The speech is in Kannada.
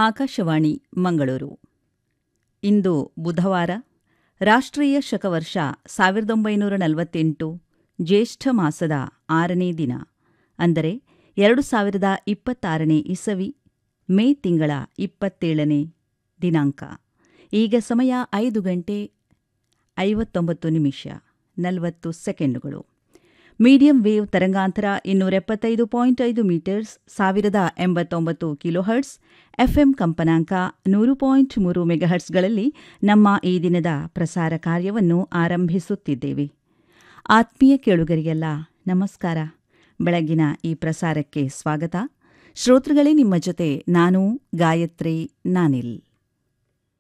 ಆಕಾಶವಾಣಿ ಮಂಗಳೂರು ಇಂದು ಬುಧವಾರ ರಾಷ್ಟ್ರೀಯ ಶಕವರ್ಷ ಸಾವಿರದ ಒಂಬೈನೂರ ನಲವತ್ತೆಂಟು ಜ್ಯೇಷ್ಠ ಮಾಸದ ಆರನೇ ದಿನ ಅಂದರೆ ಎರಡು ಸಾವಿರದ ಇಪ್ಪತ್ತಾರನೇ ಇಸವಿ ಮೇ ತಿಂಗಳ ಇಪ್ಪತ್ತೇಳನೇ ದಿನಾಂಕ ಈಗ ಸಮಯ ಐದು ಗಂಟೆ ಐವತ್ತೊಂಬತ್ತು ನಿಮಿಷ ನಲವತ್ತು ಸೆಕೆಂಡುಗಳು ಮೀಡಿಯಂ ವೇವ್ ತರಂಗಾಂತರ ಇನ್ನೂರ ಎಪ್ಪತ್ತೈದು ಪಾಯಿಂಟ್ ಐದು ಮೀಟರ್ಸ್ ಸಾವಿರದ ಎಂಬತ್ತೊಂಬತ್ತು ಕಿಲೋಹರ್ಟ್ಸ್ ಎಫ್ಎಂ ಕಂಪನಾಂಕ ನೂರು ಪಾಯಿಂಟ್ ಮೂರು ಮೆಗಾಹರ್ಟ್ಸ್ಗಳಲ್ಲಿ ನಮ್ಮ ಈ ದಿನದ ಪ್ರಸಾರ ಕಾರ್ಯವನ್ನು ಆರಂಭಿಸುತ್ತಿದ್ದೇವೆ ಆತ್ಮೀಯ ಕೇಳುಗರಿಗೆಲ್ಲ ನಮಸ್ಕಾರ ಬೆಳಗಿನ ಈ ಪ್ರಸಾರಕ್ಕೆ ಸ್ವಾಗತ ಶ್ರೋತೃಗಳೇ ನಿಮ್ಮ ಜೊತೆ ನಾನು ಗಾಯತ್ರಿ ನಾನಿಲ್